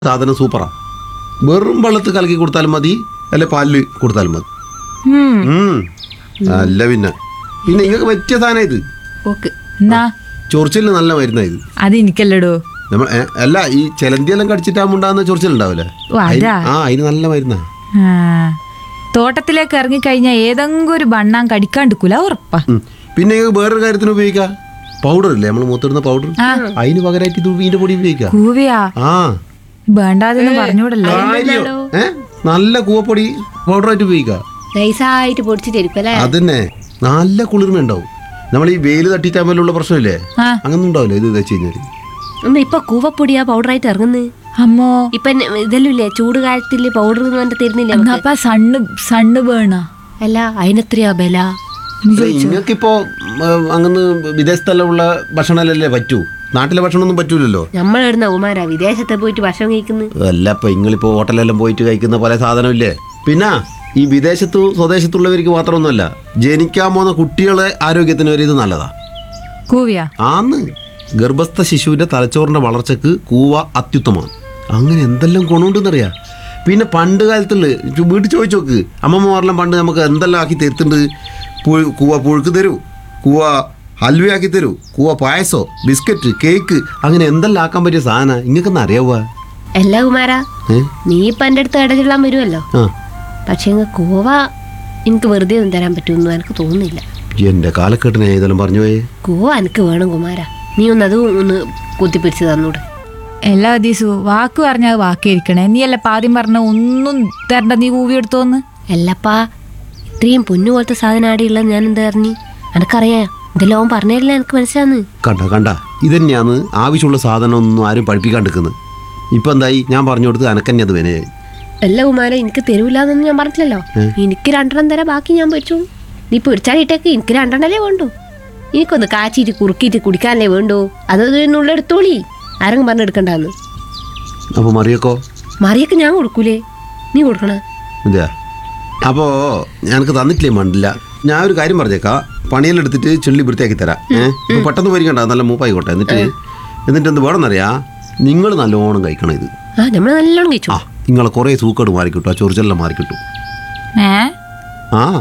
സാധനം സൂപ്പറാ വെറും വെള്ളത്തിൽ കലക്കി കൊടുത്താലും മതി അല്ലെ പാലിൽ കൊടുത്താലും മതി ഉം. ഉം. അല്ല പിന്നെ പിന്നെ നിങ്ങൾക്ക് പറ്റിയ സാധനം ഇത് ഓക്ക് എന്നാ ചൊറിച്ചിലിന് നല്ല മരുന്നാ ഇത് അത് എനിക്കല്ലടോ നമ്മൾ ഏ, അല്ല ഈ ചിലന്തിയെല്ലാം കടിച്ചിട്ടാകുമ്പോണ്ടാകുന്ന ചൊറിച്ചിലുണ്ടാവില്ലേ ഓ, അതാ. അതിന്- ആ അതിന് നല്ല മരുന്നാ ആ. തോട്ടത്തിലേക്ക് ഇറങ്ങിക്കഴിഞ്ഞാൽ ഏതെങ്കിലും ഒരു ബണ്ണാൻ കടിക്കാണ്ടിക്കൂല ഉറപ്പാ ഉം. പിന്നെ നിങ്ങൾക്ക് വേറൊരു കാര്യത്തിന് ഉപയോഗിക്കാം പൗഡർ ഇല്ലേ നമ്മൾ മൂത്തിടുന്ന പൗഡർ അതിന് പകരമായിട്ട് ഇത് ഇതിന്റെ പൊടി ഉപയോഗിക്കാം കൂവയാ ആ വേണ്ടാതെന്ന് പറഞ്ഞൂടല്ലേ കാര്യോ? ഏ നല്ല കൂവപ്പൊടി പൗഡറായിട്ട് ഉപയോഗിക്കാം നൈസായിട്ട് പൊടിച്ചിട്ടായിരിക്കും അല്ലേ അതന്നെ നല്ല കുളിർമ ഉണ്ടാവും നമ്മൾ ഈ വെയിൽ തട്ടിട്ടാകുമ്പോഴുള്ള പ്രശ്നമില്ലേ ആ. അങ്ങനെ ഉണ്ടാവില്ല ഇത് വെച്ച് കഴിഞ്ഞാൽ എന്നാ ഇപ്പൊ കൂവപ്പൊടിയാ പൗഡറായിട്ട് ഇറങ്ങുന്നത് അമ്മോ ഇപ്പൊ ഇതെല്ലാം ഇല്ലേ ചൂട് കാലത്തില് പൗഡർ എന്ന് പറഞ്ഞിട്ട് തരുന്നില്ല എന്നപ്പ സണ്ണ് സണ്ണ് വേണ അല്ല അതിനെത്രയാ ബല നിങ്ങൾക്കിപ്പോ അങ്ങനെ വിദേശത്തെല്ലാം ഉള്ള ഭക്ഷണമല്ലേ പറ്റൂ നാട്ടിലെ ഭക്ഷണമൊന്നും പറ്റൂലല്ലോ നമ്മളെടുന്ന ഉമാരാ വിദേശത്തെ പോയിട്ട് ഭക്ഷണം കഴിക്കുന്നത് അല്ല ഇപ്പൊ നിങ്ങളിപ്പോ ഹോട്ടലെല്ലാം പോയിട്ട് കഴിക്കുന്ന പല സാധനമില്ലേ പിന്നെ ഈ വിദേശത്തു സ്വദേശത്തുള്ളവർക്ക് മാത്രമൊന്നുമല്ല ജനിക്കാൻ പോകുന്ന കുട്ടികളെ ആരോഗ്യത്തിന് വരെ ഇത് നല്ലതാ കൂവിയാ ആന്ന് ഗർഭസ്ഥ ശിശുവിന്റെ തലച്ചോറിന്റെ വളർച്ചക്ക് കൂവ അത്യുത്തമമാണ് അങ്ങനെ എന്തെല്ലാം ഗുണമുണ്ടെന്നറിയാം പിന്നെ പണ്ട് കാലത്തുള്ള ചു- വീട്ടിൽ ചോദിച്ചു നോക്ക് അമ്മമ്മമാരെല്ലാം പണ്ട് നമുക്ക് എന്തെല്ലാം ആക്കി തരുത്തുണ്ട് പുഴു കൂവ പുഴുക്ക് തരൂ കൂവ ഹൽവയാക്കി തരൂ കൂവ പായസോ ബിസ്ക്കറ്റ് കേക്ക് അങ്ങനെ എന്തെല്ലാം ആക്കാൻ പറ്റിയ സാധന ഇങ്ങക്കൊന്നും അറിയാവുക അല്ല കുമാരാ ഏ നീ ഇപ്പൊ എൻ്റെ അടുത്ത് ഇടചൊല്ലാൻ വരുമല്ലോ ആ പക്ഷെ ഇങ്ങ് കൂവ എനിക്ക് വെറുതെ ഒന്നും തരാൻ പറ്റുമെന്ന് എനിക്ക് തോന്നുന്നില്ല എൻ്റെ കാലക്കെട്ടിനെ ഏതെല്ലാം പറഞ്ഞു പോയേ കൂവ എനിക്ക് വേണം കുമാരാ നീ ഒന്ന് അത് ഒന്ന് കുത്തിപ്പിടിച്ച് തന്നൂടെ എല്ലാ ദിവസു വാക്ക് പറഞ്ഞാൽ വാക്കേരിക്കണേ നീ അല്ല ആദ്യം പറഞ്ഞ ഒന്നും തരണ്ട നീ കൂവി എടുത്തോന്ന് അല്ലപ്പാ ഇത്രയും പൊന്നു പോലത്തെ സാധനം ആടെയുള്ളത് ഞാൻ എന്താ അറിഞ്ഞു എനക്കറിയാം ഇതെല്ലാം അവൻ പറഞ്ഞതല്ലേ എനിക്ക് മനസ്സിലാന്ന് കണ്ട കണ്ട ഇതന്നെയാണ് ആവശ്യമുള്ള സാധനം ഒന്നും ആരും പഠിപ്പിക്കാണ്ടിരിക്കുന്നത് ഇപ്പം എന്തായി ഞാൻ പറഞ്ഞു കൊടുത്ത് അനക്കന്നെ അത് വിനയായി അല്ല കുമാര എനിക്ക് തരൂലെന്നൊന്നും ഞാൻ പറഞ്ഞില്ലല്ലോ എനിക്ക് രണ്ടെണ്ണം തരാം ബാക്കി ഞാൻ പൊരിച്ചു നീ പൊരിച്ചാലിട്ടേക്ക് എനിക്ക് രണ്ടെണ്ണല്ലേ വേണ്ടു എനിക്കൊന്ന് കാച്ചിട്ട് കുറുക്കിയിട്ട് കുടിക്കാനല്ലേ വേണ്ടു അതൊന്നുള്ള എടുത്തോളി ആരെങ്കിലും പറഞ്ഞെടുക്കണ്ടെന്ന് അപ്പോൾ മറിയക്കോ മറിയൊക്കെ ഞാൻ കൊടുക്കൂലേ നീ കൊടുക്കണ അതെയാ അപ്പോൾ ഞങ്ങൾക്ക് തന്നിട്ടില്ലേ മണ്ടില്ല ഞാൻ ഒരു കാര്യം പറഞ്ഞേക്കാം പണിയെല്ലാം എടുത്തിട്ട് ചെള്ളി വൃത്തിയാക്കി തരാം ഏഹ് ഇപ്പൊ പെട്ടെന്ന് പരിക്കണ്ട നല്ല മൂപ്പായിക്കോട്ടെ എന്നിട്ട് എന്നിട്ട് എന്ത് വേണമെന്നറിയാ നിങ്ങൾ നല്ലോണം കഴിക്കണം ഇത് ആ നമ്മൾ നല്ലോണം കഴിച്ചു ആ നിങ്ങളെ കുറേ സൂക്കേട് മാറിക്കിട്ടും ആ ചൊറിച്ചെല്ലാം മാറിക്കിട്ടും ഏ ആ